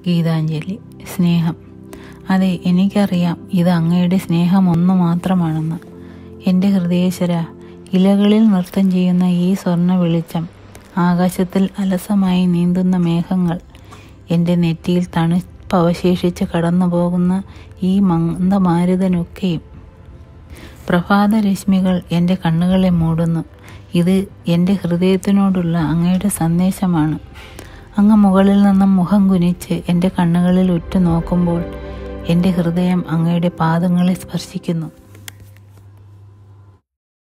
ഗീതാഞ്ജലി സ്നേഹം അതെ എനിക്കറിയാം ഇത് അങ്ങയുടെ സ്നേഹം ഒന്നു മാത്രമാണെന്ന് എൻ്റെ ഹൃദയേശ്വര ഇലകളിൽ നൃത്തം ചെയ്യുന്ന ഈ സ്വർണ്ണ വെളിച്ചം ആകാശത്തിൽ അലസമായി നീന്തുന്ന മേഘങ്ങൾ എൻ്റെ നെറ്റിയിൽ തണുപ്പവശേഷിച്ച് കടന്നു പോകുന്ന ഈ മന്ദമാരുതനൊക്കെയും പ്രഭാതരശ്മികൾ എൻ്റെ കണ്ണുകളെ മൂടുന്നു ഇത് എൻ്റെ ഹൃദയത്തിനോടുള്ള അങ്ങയുടെ സന്ദേശമാണ് അങ്ങ് മുകളിൽ നിന്നും മുഖം കുനിച്ച് എൻ്റെ കണ്ണുകളിൽ ഉറ്റുനോക്കുമ്പോൾ എൻ്റെ ഹൃദയം അങ്ങയുടെ പാദങ്ങളെ സ്പർശിക്കുന്നു